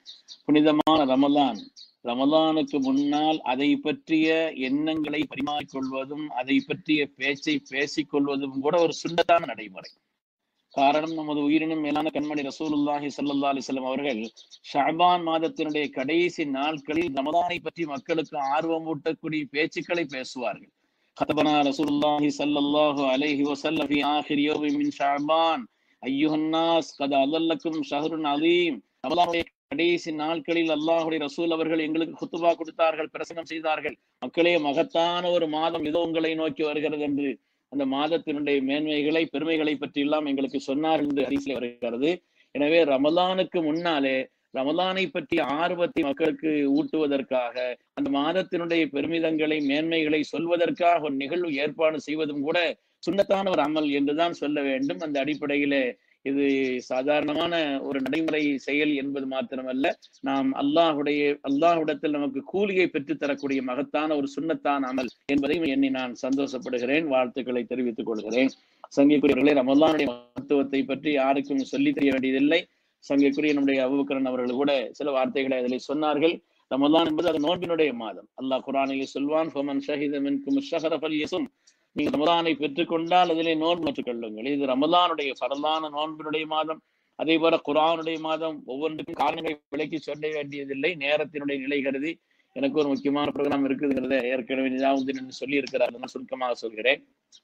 புனிதமான ரமலான் ரமலானுக்கு முன்னால் அதை பற்றிய எண்ணங்களை பரிமாறிக்கொள்வதும் அதை பற்றிய பேச்சை பேசிக் கொள்வதும் கூட ஒரு சுண்டத்தான நடைமுறை காரணம் நமது உயிரினும் மேலான கண்மணி ரசூலுல்லாஹி ஸல்லல்லாஹு அலைஹி வஸல்லம் அவர்கள் ஷஅபான் மாதத்தினுடைய கடைசி நாட்களில் ரமலானை பற்றி மக்களுக்கு ஆர்வம் ஊட்டக்கூடிய பேச்சுக்களை பேசுவார்கள் خطبنا رسول الله صلى الله عليه وسلم في آخر يوم من شعبان أيها الناس قد أظلكم شهر عظيم ரமலானுடைய கடைசி நாட்களில் அல்லாஹுடைய ரசூல் அவர்கள் எங்களுக்கு குத்துபா கொடுத்தார்கள் பிரசங்கம் செய்தார்கள் மக்களே மகத்தான ஒரு மாதம் இதோ உங்களை நோக்கி வருகிறது என்று அந்த மாதத்தினுடைய மேன்மைகளை பெருமைகளை பற்றி எல்லாம் எங்களுக்கு சொன்னார்கள் என்று ஹதீஸ்ல வருகிறது எனவே ரமலானுக்கு முன்னாலே ரமலானை பற்றிய ஆர்வத்தை மக்களுக்கு ஊட்டுவதற்காக அந்த மாதத்தினுடைய பெருமிதங்களை மேன்மைகளை சொல்வதற்காக ஒரு நிகழ்வு ஏற்பாடு செய்வதும் கூட சுண்ணத்தான ஒரு அமல் என்றுதான் சொல்ல வேண்டும் அந்த அடிப்படையிலே இது சாதாரணமான ஒரு நடைமுறை செயல் என்பது மாத்திரமல்ல நாம் அல்லாஹுடைய அல்லாஹுடத்தில் நமக்கு கூலியை பெற்று தரக்கூடிய மகத்தான ஒரு சுண்ணத்தான அமல் என்பதையும் எண்ணி நான் சந்தோஷப்படுகிறேன் வாழ்த்துக்களை தெரிவித்துக் கொள்கிறேன் சங்கிக்குரியவர்களே ரமலானுடைய மகத்துவத்தை பற்றி யாருக்கும் சொல்லித் தெரிய வேண்டியதில்லை சங்கைக்குரிய நம்முடைய அபுபக்கரன் அவர்கள் கூட சில வார்த்தைகளை அதில் சொன்னார்கள் ரமலான் என்பது அது நோன்பினுடைய மாதம் அல்லாஹ் குரானிலே சொல்வான் ஃபமன் ஷஹித மின்கும் ஷஹர ஃபல்யசும் நீங்க ரமலானை பெற்றுக்கொண்டால் அதிலே நோன்பு நோற்றுக் கொள்ளுங்கள் இது ரமலானுடைய பரலான நோன்பினுடைய மாதம் அதே போல குரானுடைய மாதம் ஒவ்வொன்றுக்கும் காரணங்களை விளக்கி சொல்ல வேண்டியதில்லை நேரத்தினுடைய நிலை கருதி எனக்கு ஒரு முக்கியமான ப்ரோக்ராம் இருக்குதுங்கிறத ஏற்கனவே நிஜாவுதீன் சொல்லி இருக்கிறார் நான் சுருக்கமாக சொல்கிறேன்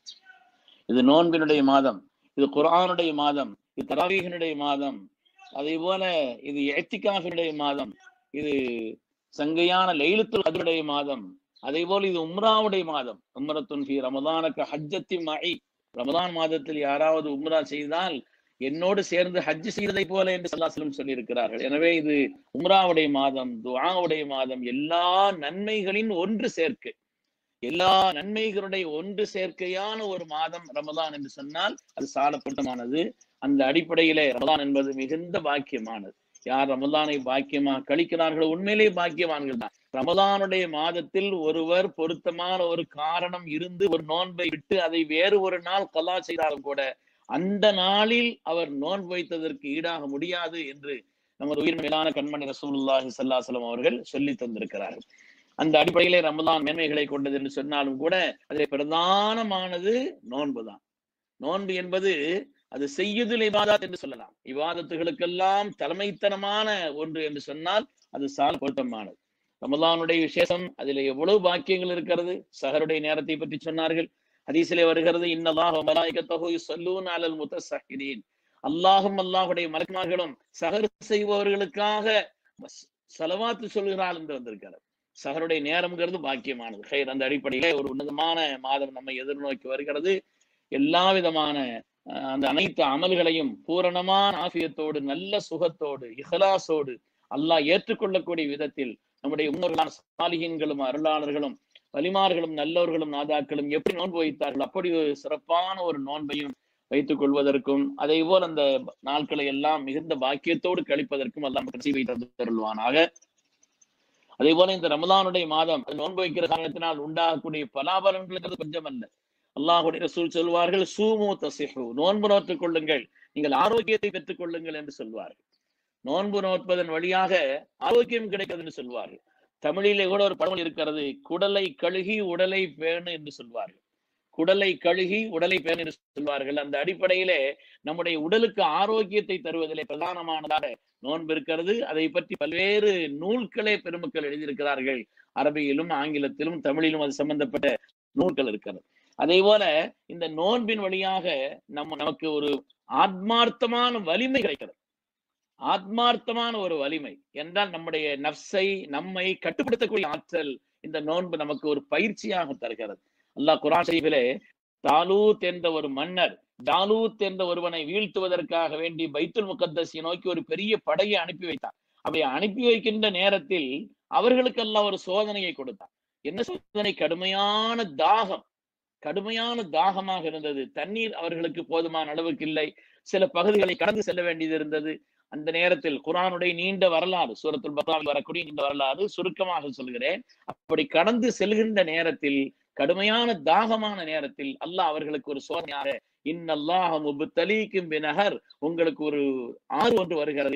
இது நோன்பினுடைய மாதம் இது குரானுடைய மாதம் இது தராவீகனுடைய மாதம் அதே போல இது ஏத்திகாஃபினுடைய மாதம் இது சங்கையான லைலுத்துல் கதருடைய மாதம் அதே போல இது உம்ராவுடைய மாதம் உம்ரத்துன் ஃபி ரமதானுக்கு ஹஜ்ஜத்தி மழை ரமதான் மாதத்தில் யாராவது உம்ரா செய்தால் என்னோடு சேர்ந்து ஹஜ் செய்ததை போல என்று சல்லாசலம் சொல்லி இருக்கிறார்கள் எனவே இது உம்ராவுடைய மாதம் துஆவுடைய மாதம் எல்லா நன்மைகளின் ஒன்று சேர்க்கை எல்லா நன்மைகளுடைய ஒன்று சேர்க்கையான ஒரு மாதம் ரமதான் என்று சொன்னால் அது சாலப்பட்டமானது அந்த அடிப்படையிலே ரமதான் என்பது மிகுந்த பாக்கியமானது யார் ரமலானை பாக்கியமாக கழிக்கிறார்களோ உண்மையிலே பாக்கியவான்கள் தான் ரமலானுடைய மாதத்தில் ஒருவர் பொருத்தமான ஒரு காரணம் இருந்து ஒரு நோன்பை விட்டு அதை வேறு ஒரு நாள் கலா செய்தாலும் கூட அந்த நாளில் அவர் நோன்பு வைத்ததற்கு ஈடாக முடியாது என்று நமது உயிர் மேலான கண்மணி ரசூலுல்லாஹி சல்லாசலம் அவர்கள் சொல்லி தந்திருக்கிறார்கள் அந்த அடிப்படையிலே ரமலான் மேன்மைகளை கொண்டது என்று சொன்னாலும் கூட அதில் பிரதானமானது நோன்பு தான் நோன்பு என்பது அது செய்யுதில் இபாதத் என்று சொல்லலாம் இவாதத்துகளுக்கெல்லாம் தலைமைத்தனமான ஒன்று என்று சொன்னால் அது சால் பொருத்தமானது ரமலானுடைய விசேஷம் அதில் எவ்வளவு பாக்கியங்கள் இருக்கிறது சஹருடைய நேரத்தை பற்றி சொன்னார்கள் ஹதீஸிலே வருகிறது இன்னல்லாஹ் மலாய்கத்தஹு யுஸல்லூன அலல் முத்தஸஹிரீன் அல்லாஹும் அல்லாஹுடைய மலக்குமார்களும் சஹர் செய்பவர்களுக்காக செலவாத்து சொல்கிறாள் என்று வந்திருக்கிறது சஹருடைய நேரம்ங்கிறது பாக்கியமானது ஹைர் அந்த அடிப்படையிலே ஒரு உன்னதமான மாதம் நம்மை எதிர்நோக்கி வருகிறது எல்லா விதமான அந்த அனைத்து அமல்களையும் பூரணமான ஆசியத்தோடு நல்ல சுகத்தோடு இஹலாசோடு அல்லாஹ் ஏற்றுக்கொள்ளக்கூடிய விதத்தில் நம்முடைய முன்னோர்களான சாலிகின்களும் அருளாளர்களும் வலிமார்களும் நல்லவர்களும் நாதாக்களும் எப்படி நோன்பு வைத்தார்கள் அப்படி ஒரு சிறப்பான ஒரு நோன்பையும் வைத்துக் கொள்வதற்கும் அதே போல் அந்த நாட்களை எல்லாம் மிகுந்த பாக்கியத்தோடு கழிப்பதற்கும் எல்லாம் கட்சி வைத்தருள்வானாக அதே போல இந்த ரமலானுடைய மாதம் நோன்பு வைக்கிற காரணத்தினால் உண்டாகக்கூடிய பலாபலன்களுக்கு கொஞ்சம் அல்ல அல்லாஹுடைய ரசூல் சொல்வார்கள் சூமு தசிஹு நோன்பு நோற்றுக் கொள்ளுங்கள் நீங்கள் ஆரோக்கியத்தை பெற்றுக் கொள்ளுங்கள் என்று சொல்வார்கள் நோன்பு நோற்பதன் வழியாக ஆரோக்கியம் கிடைக்கிறது என்று சொல்வார்கள் தமிழிலே கூட ஒரு படம் இருக்கிறது குடலை கழுகி உடலை பேணு என்று சொல்வார்கள் குடலை கழுகி உடலை பேணு என்று சொல்வார்கள் அந்த அடிப்படையிலே நம்முடைய உடலுக்கு ஆரோக்கியத்தை தருவதிலே பிரதானமானதாக நோன்பு இருக்கிறது அதை பற்றி பல்வேறு நூல்களே பெருமக்கள் எழுதியிருக்கிறார்கள் அரபியிலும் ஆங்கிலத்திலும் தமிழிலும் அது சம்பந்தப்பட்ட நூல்கள் இருக்கிறது அதே போல இந்த நோன்பின் வழியாக நம்ம நமக்கு ஒரு ஆத்மார்த்தமான வலிமை கிடைக்கிறது ஆத்மார்த்தமான ஒரு வலிமை என்றால் நம்முடைய நப்சை நம்மை கட்டுப்படுத்தக்கூடிய ஆற்றல் இந்த நோன்பு நமக்கு ஒரு பயிற்சியாக தருகிறது அல்லாஹ் குரான் ஷரீஃபிலே தாலூத் என்ற ஒரு மன்னர் ஜாலூத் என்ற ஒருவனை வீழ்த்துவதற்காக வேண்டி பைத்துல் முகத்தஸை நோக்கி ஒரு பெரிய படையை அனுப்பி வைத்தார் அப்படி அனுப்பி வைக்கின்ற நேரத்தில் அவர்களுக்கெல்லாம் ஒரு சோதனையை கொடுத்தார் என்ன சோதனை கடுமையான தாகம் கடுமையான தாகமாக இருந்தது தண்ணீர் அவர்களுக்கு போதுமான அளவுக்கு இல்லை சில பகுதிகளை கடந்து செல்ல வேண்டியது இருந்தது அந்த நேரத்தில் குரானுடைய நீண்ட வரலாறு சூரத்துல் பக்ராவில் வரக்கூடிய நீண்ட வரலாறு சுருக்கமாக சொல்கிறேன் அப்படி கடந்து செல்கின்ற நேரத்தில் கடுமையான தாகமான நேரத்தில் அல்லாஹ் அவர்களுக்கு ஒரு சோதனையாக இன்னல்லாஹ் முபுத்தலீக்கும் பினஹர் உங்களுக்கு ஒரு ஆறு ஒன்று வருகிறது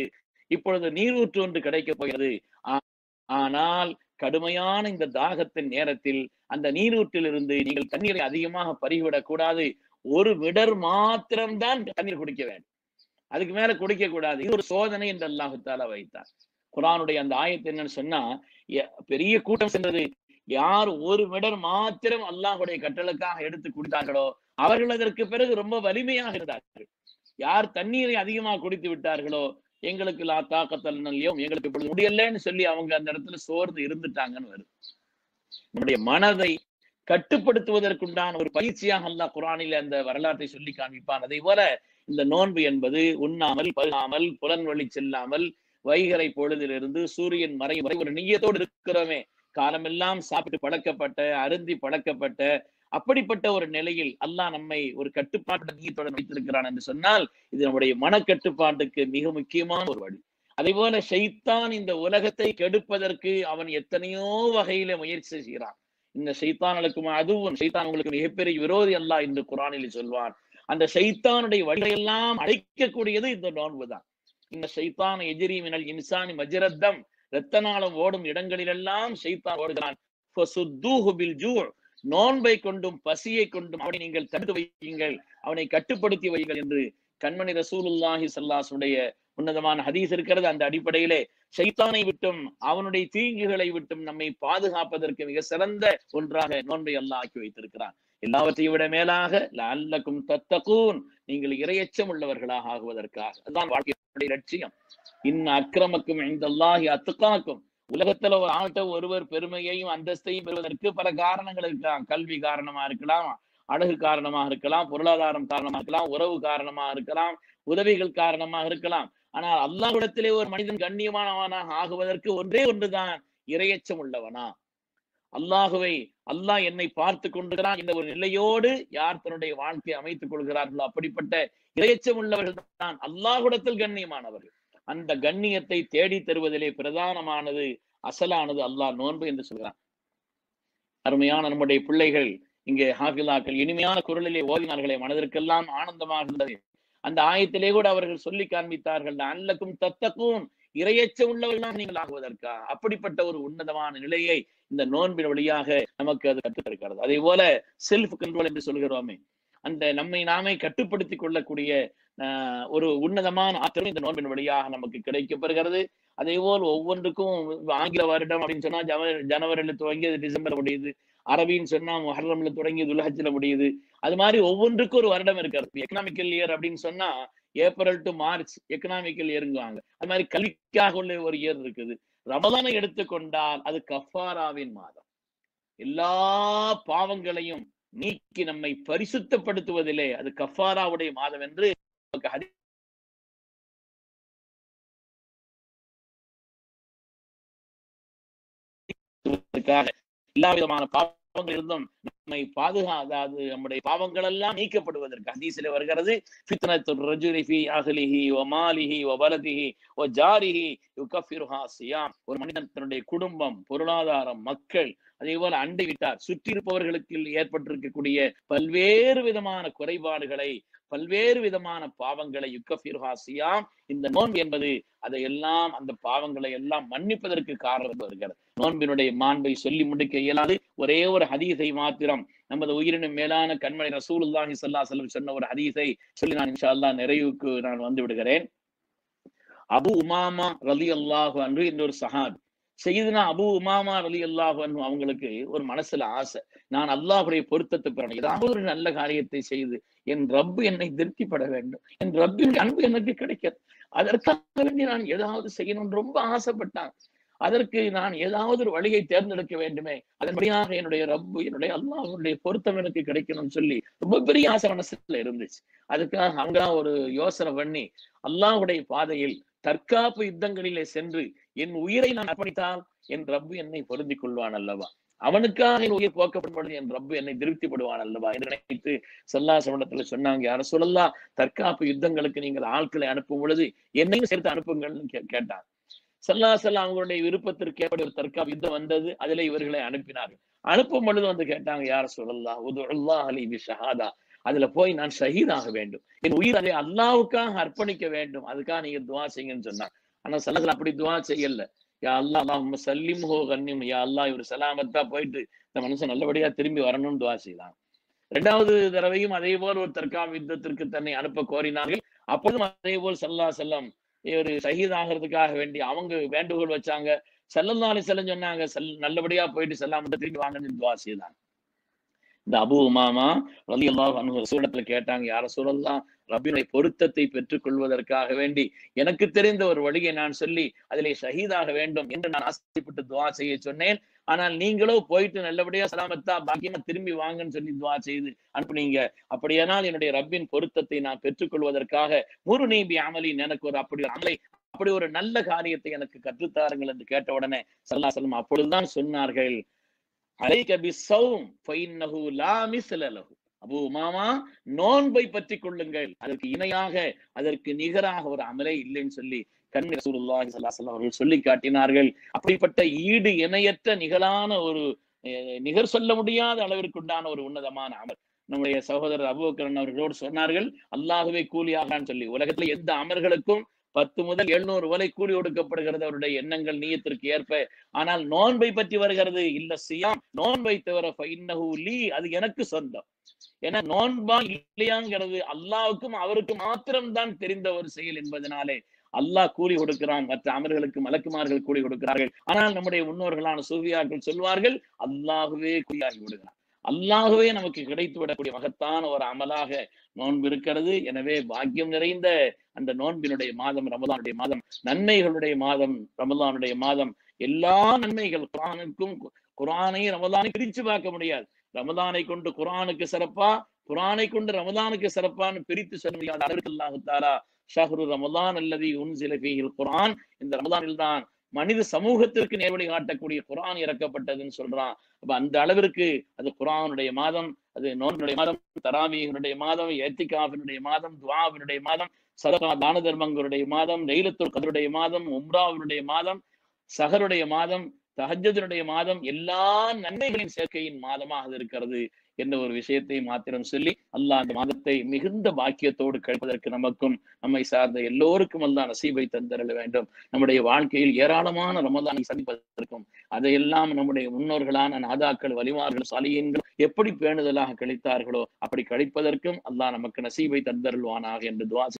இப்பொழுது நீரூற்று ஒன்று கிடைக்கப் போகிறது ஆ- ஆனால் கடுமையான இந்த தாகத்தின் நேரத்தில் அந்த நீரூற்றிலிருந்து நீங்கள் தண்ணீரை அதிகமாக பருகிவிடக் கூடாது ஒரு விடர் மாத்திரம்தான் தண்ணீர் குடிக்க வேண்டும் அதுக்கு மேல குடிக்க கூடாது இது ஒரு சோதனை என்று அல்லாஹு தாலா வைத்தார் குரானுடைய அந்த ஆயத்து என்னன்னு சொன்னா எ- பெரிய கூட்டம் சென்றது யார் ஒரு விடர் மாத்திரம் அல்லாஹுடைய கட்டளுக்காக எடுத்து குடித்தார்களோ அவர்கள் அதற்கு பிறகு ரொம்ப வலிமையாக இருந்தார்கள் யார் தண்ணீரை அதிகமாக குடித்து விட்டார்களோ எங்களுக்கு லா தாக்கத்தல் நல்லையும் எங்களுக்கு இப்பொழுது முடியலன்னு சொல்லி அவங்க அந்த இடத்துல சோர்ந்து இருந்துட்டாங்கன்னு வருது நம்முடைய மனதை கட்டுப்படுத்துவதற்குண்டான ஒரு பயிற்சியாக அல்லாஹ் குரானில் அந்த வரலாற்றை சொல்லி காண்பிப்பான் அதே போல இந்த நோன்பு என்பது உண்ணாமல் பருகாமல் புலன் வழி செல்லாமல் வைகரை பொழுதிலிருந்து சூரியன் மறை வரை ஒரு நீயத்தோடு இருக்கிறோமே காலமெல்லாம் சாப்பிட்டு பழக்கப்பட்ட அருந்தி பழக்கப்பட்ட அப்படிப்பட்ட ஒரு நிலையில் அல்லாஹ் நம்மை ஒரு கட்டுப்பாட்டு நீயத்துடன் வைத்திருக்கிறான் என்று சொன்னால் இது நம்முடைய மனக்கட்டுப்பாட்டுக்கு மிக முக்கியமான ஒரு வழி அதே போல ஷைத்தான் இந்த உலகத்தை கெடுப்பதற்கு அவன் எத்தனையோ வகையில முயற்சி செய்கிறான் இந்த ஷைத்தானுக்கும் அதுவும் ஷைத்தான் உங்களுக்கு மிகப்பெரிய விரோதி அல்லாஹ் என்று குரானில் சொல்வான் அந்த ஷைத்தானுடைய வழியெல்லாம் அழைக்கக்கூடியது இந்த நோன்பு தான் இந்த ஷைத்தான் எதிரி மினல் இன்சானி மஜரத்தம் இரத்த நாளம் ஓடும் இடங்களிலெல்லாம் ஷைத்தான் ஓடுகிறான் ஃபசுத்தூஹு பில் ஜூ' நோன்பை கொண்டும் பசியை கொண்டும் அவனை நீங்கள் தடுத்து வையுங்கள் அவனை கட்டுப்படுத்தி வையுங்கள் என்று கண்மணி ரசூலுல்லாஹி ஸல்லல்லாஹுடைய உன்னதமான ஹதீஸ் இருக்கிறது அந்த அடிப்படையிலே ஷைத்தானை விட்டும் அவனுடைய தீங்குகளை விட்டும் நம்மை பாதுகாப்பதற்கு மிக சிறந்த ஒன்றாக நோன்பை அல்லாஹ் ஆக்கி வைத்திருக்கிறான் எல்லாவற்றையும் விட மேலாக லஅல்லக்கும் தத்தகூன் நீங்கள் இரையச்சம் உள்ளவர்களாக ஆகுவதற்காக அதுதான் வாழ்க்கையுடைய லட்சியம் இன்ன அக்கிரமக்கும் இந்தல்லாஹி அத்துக்காக்கும் உலகத்துல ஒரு ஆள்கிட்ட ஒருவர் பெருமையையும் அந்தஸ்தையும் பெறுவதற்கு பல காரணங்கள் இருக்கலாம் கல்வி காரணமா இருக்கலாம் அழகு காரணமாக இருக்கலாம் பொருளாதாரம் காரணமாக இருக்கலாம் உறவு காரணமாக இருக்கலாம் உதவிகள் காரணமாக இருக்கலாம் ஆனால் அல்லாஹ்விடத்திலே ஒரு மனிதன் கண்ணியமானவனாக ஆகுவதற்கு ஒன்றே ஒன்றுதான் இரையச்சம் உள்ளவனா அல்லாஹுவை அல்லாஹ் என்னை பார்த்து கொண்டிருக்கிறான் இந்த ஒரு நிலையோடு யார் தன்னுடைய வாழ்க்கையை அமைத்துக் கொள்கிறார்களோ அப்படிப்பட்ட இரையச்சம் உள்ளவர்கள் தான் அல்லாஹ்விடத்தில் கண்ணியமானவர்கள் அந்த கண்ணியத்தை தேடி தருவதிலே பிரதானமானது அசலானது அல்லாஹ் நோன்பு என்று சொல்கிறான் அருமையான நம்முடைய பிள்ளைகள் இங்கே ஹாஃபிலாக்கள் இனிமையான குரலிலே ஓதினார்களே மனதிற்கெல்லாம் ஆனந்தமாக இருந்தது அந்த ஆயத்திலே கூட அவர்கள் சொல்லி காண்பித்தார்கள் அல்லக்கும் தத்தக்கும் இரையச்சம் உள்ளவர்கள் நீங்கள் ஆகுவதற்கா அப்படிப்பட்ட ஒரு உன்னதமான நிலையை இந்த நோன்பின் வழியாக நமக்கு அது கற்றுத்தருக்கிறது அதே போல செல்ஃப் கண்ட்ரோல் என்று சொல்கிறோமே அந்த நம்மை நாமே கட்டுப்படுத்திக் கொள்ளக்கூடிய ஆஹ், ஒரு உன்னதமான ஆற்றலும் இந்த நோன்பின் வழியாக நமக்கு கிடைக்கப்பெறுகிறது அதே போல் ஒவ்வொன்றுக்கும் ஆங்கில வருடம் அப்படின்னு சொன்னா ஜனவரி ஜனவரியில துவங்கி அது டிசம்பர் முடியுது அரபின்னு சொன்னா முஹர்ரம்ல தொடங்கி துல்ஹஜ்ல முடியுது அது மாதிரி ஒவ்வொன்றுக்கும் ஒரு வருடம் இருக்கிறது எக்கனாமிக்கல் இயர் அப்படின்னு சொன்னா ஏப்ரல் டு மார்ச் எக்கனாமிக்கல் இயருங்குவாங்க அது மாதிரி கல்விக்காக உள்ள ஒரு இயர் இருக்குது ரமலானை எடுத்துக்கொண்டால் அது கஃபாராவின் மாதம் எல்லா பாவங்களையும் நீக்கி நம்மை பரிசுத்தப்படுத்துவதிலே அது கஃபாராவுடைய மாதம் என்று நமக்கு ஹதீஸ் செய்வதற்காக எல்லா விதமான பாவங்கள் இருந்தும் நம்மை பாதுகா அதாவது நம்முடைய பாவங்கள் எல்லாம் நீக்கப்படுவதற்கு ஹதீஸிலே வருகிறது ஃபித்னத்து ரஜுலி ஃபி அஹ்லிஹி வ மாலிஹி வ வலதிஹி வ ஜாரிஹி யுகஃபிருஹா சியாம் ஒரு மனிதன் தன்னுடைய குடும்பம் பொருளாதாரம் மக்கள் அதே போல அண்டை விட்டார் சுற்றி இருப்பவர்களுக்கு ஏற்பட்டிருக்கக்கூடிய பல்வேறு விதமான குறைபாடுகளை பல்வேறு விதமான பாவங்களை யுக்கஃபிருஹா சியாம் இந்த நோன்பு என்பது அதையெல்லாம் அந்த பாவங்களை எல்லாம் மன்னிப்பதற்கு காரணம் வருகிறது நோன்பினுடைய மாண்பை சொல்லி முடிக்க இயலாது ஒரே ஒரு ஹதீஸை மாத்திரம் நமது உயிரினும் மேலான கண்மணி ரசூலுல்லாஹி ஸல்லல்லாஹு அலைஹி வஸல்லம் சொன்ன ஒரு ஹதீஸை சொல்லி நான் இன்ஷா அல்லாஹ் நிறைவுக்கு நான் வந்து விடுகிறேன் அபு உமாமா ரலி அல்லாஹு அன்று என்ற ஒரு சஹாபி செய்யுதுனா அபு உமாமா ரலி அல்லாஹு அன்ஹு அவங்களுக்கு ஒரு மனசுல ஆசை நான் அல்லாஹுடைய பொருத்தத்தை பெறணும் ஏதாவது ஒரு நல்ல காரியத்தை செய்து என் ரப்பு என்னை திருப்திப்பட வேண்டும் என் ரப்பின் அன்பு எனக்கு கிடைக்கிறது அதற்காக வேண்டி நான் ஏதாவது செய்யணும்னு ரொம்ப ஆசைப்பட்டான் அதற்கு நான் ஏதாவது ஒரு வழியை தேர்ந்தெடுக்க வேண்டுமே அதன்படியாக என்னுடைய ரப்பு என்னுடைய அல்லாஹ்வுடைய பொருத்தம் எனக்கு கிடைக்கணும்னு சொல்லி ரொம்ப பெரிய ஆசை மனசுல இருந்துச்சு அதுக்காக அங்கதான் ஒரு யோசனை பண்ணி அல்லாஹ்வுடைய பாதையில் தற்காப்பு யுத்தங்களிலே சென்று என் உயிரை நான் அர்ப்பணித்தால் என் ரப்பு என்னை பொருந்திக் கொள்வான் அல்லவா அவனுக்காக என் உயிர் போக்கப்படும் பொழுது என் ரப்பு என்னை திருப்திப்படுவான் அல்லவா என்று நினைத்து சல்லா சமணத்துல சொன்னாங்க யார சொல்லலாம் தற்காப்பு யுத்தங்களுக்கு நீங்கள் ஆட்களை அனுப்பும் பொழுது என்னையும் சேர்த்து அனுப்புங்கள்னு கே- கேட்டாங்க சல்லா சல்லா அவங்களுடைய விருப்பத்திற்கு ஏற்பட ஒரு தற்காப்பு யுத்தம் வந்தது அதுல இவர்களை அனுப்பினார்கள் அனுப்பும் பொழுது வந்து கேட்டாங்க யார சொல்லலாம் உதுல்லா அலி பி ஷஹாதா அதுல போய் நான் ஷஹீதாக வேண்டும் என் உயிர் அதை அல்லாவுக்காக அர்ப்பணிக்க வேண்டும் அதுக்காக நீங்க துவா செய்யுங்கன்னு சொன்னாங்க ஆனா சல்லல்லாஹு அப்படி துவா செய்யல யா அல்லாஹ் அல்லாஹும்ம சல்லிம் ஹோ கன்னிம் யா அல்லாஹ் இவர் சலாமத்தா போயிட்டு இந்த மனுஷன் நல்லபடியா திரும்பி வரணும்னு துவா செய்யலாம் இரண்டாவது தடவையும் அதே போல் ஒரு தற்காம் யுத்தத்திற்கு தன்னை அனுப்ப கோரினார்கள் அப்பொழுதும் அதே போல் சல்லா செல்லம் இவர் ஷஹீத் ஆகிறதுக்காக வேண்டி அவங்க வேண்டுகோள் வச்சாங்க செல்லல்லா அலி செல்லம் சொன்னாங்க செல் நல்லபடியா போயிட்டு செல்லாம திரும்பி வாங்கன்னு துவா செய்தாங்க இந்த அபு உமாமா ரலி அல்லாஹ் சூழத்துல கேட்டாங்க யார சூழல்லாம் ரப்பினுடைய பொருத்தத்தை பெற்றுக் கொள்வதற்காக வேண்டி எனக்கு தெரிந்த ஒரு வழியை நான் சொல்லி அதிலே ஷஹீதாக வேண்டும் என்று நான் ஆசைப்பட்டு துவா செய்ய சொன்னேன் ஆனால் நீங்களோ போயிட்டு நல்லபடியா சலாமத்தா பாக்கியமா திரும்பி வாங்கன்னு சொல்லி துவா செய்து அனுப்புனீங்க அப்படியானால் என்னுடைய ரப்பின் பொருத்தத்தை நான் பெற்றுக்கொள்வதற்காக முரு நீபி அமலி எனக்கு ஒரு அப்படி ஒரு அமலை அப்படி ஒரு நல்ல காரியத்தை எனக்கு கற்றுத்தாருங்கள் என்று கேட்ட உடனே சல்லா செல்லம் அப்பொழுதுதான் சொன்னார்கள் அலைக பிஸ்ஸௌம் ஃபைன்னஹு லா மிஸ்ல லஹு அபூ உமாமா நோன்பை பற்றி கொள்ளுங்கள் அதற்கு இணையாக அதற்கு நிகராக ஒரு அமலே இல்லைன்னு சொல்லி கண்ணி ரசூலுல்லாஹி ஸல்லல்லாஹு அலைஹி வஸல்லம் அவர்கள் சொல்லி காட்டினார்கள் அப்படிப்பட்ட ஈடு இணையற்ற நிகழான ஒரு அஹ், நிகர் சொல்ல முடியாத அளவிற்கு உண்டான ஒரு உன்னதமான அமல் நம்முடைய சகோதரர் அபுபக்கரன் அவர்களோடு சொன்னார்கள் அல்லாஹுவே கூலியாகான்னு சொல்லி உலகத்துல எந்த அமர்களுக்கும் பத்து முதல் எழுநூறு வரை கூலி கொடுக்கப்படுகிறது அவருடைய எண்ணங்கள் நீயத்திற்கு ஏற்ப ஆனால் நோன்பை பற்றி வருகிறது இல்ல சியாம் நோன்பை தவிர ஃபைன்னஹு லீ அது எனக்கு சொந்தம் ஏன்னா நோன்பா இல்லையாங்கிறது அல்லாவுக்கும் அவருக்கு மாத்திரம்தான் தெரிந்த ஒரு செயல் என்பதனாலே அல்லாஹ் கூலி கொடுக்கிறான் மற்ற அமர்களுக்கு மலக்குமார்கள் கூலி கொடுக்கிறார்கள் ஆனால் நம்முடைய முன்னோர்களான சூஃபியாக்கள் சொல்வார்கள் அல்லாஹுவே கூலியாகி விடுகிறான் அல்லாஹுவே நமக்கு கிடைத்து விடக்கூடிய மகத்தான ஒரு அமலாக நோன்பு இருக்கிறது எனவே பாக்கியம் நிறைந்த அந்த நோன்பினுடைய மாதம் ரமலானுடைய மாதம் நன்மைகளுடைய மாதம் ரமலானுடைய மாதம் எல்லா நன்மைகள் குரானுக்கும் குரானை ரமலானை பிரிச்சு பார்க்க முடியாது ரமலானை கொண்டு குரானுக்கு சிறப்பா குரானை கொண்டு ரமலானுக்கு சிறப்பான்னு பிரித்து சொல்ல முடியாத அளவிற்கு அல்லாஹு தாரா ஷஹ்ரு ரமலான் அல்லது உன்சில ஃபீஹில் குரான் இந்த ரமலானில் தான் மனித சமூகத்திற்கு நேர்வழி காட்டக்கூடிய குரான் இறக்கப்பட்டதுன்னு சொல்றான் அப்ப அந்த அளவிற்கு அது குரானுடைய மாதம் அது நோன்புடைய மாதம் தராவியினுடைய மாதம் ஏத்திகாவினுடைய மாதம் துவாவினுடைய மாதம் சதகா தான தர்மங்களுடைய மாதம் நெய்லத்துல் கதருடைய மாதம் உம்ராவினுடைய மாதம் சஹருடைய மாதம் தஹஜனுடைய மாதம் எல்லா நன்மைகளின் சேர்க்கையின் மாதமாக அது இருக்கிறது என்ற ஒரு விஷயத்தை மாத்திரம் சொல்லி அல்லாஹ் அந்த மாதத்தை மிகுந்த பாக்கியத்தோடு கழிப்பதற்கு நமக்கும் நம்மை சார்ந்த எல்லோருக்கும் அல்லாஹ் நசீபை தந்தரல வேண்டும் நம்முடைய வாழ்க்கையில் ஏராளமான ரமதானை சந்திப்பதற்கும் அதையெல்லாம் நம்முடைய முன்னோர்களான நாதாக்கள் வலிமார்கள் சாலியன்கள் எப்படி பேணுதலாக கழித்தார்களோ அப்படி கழிப்பதற்கும் அல்லாஹ் நமக்கு நசீபை தந்தருள்வானாக என்று துவா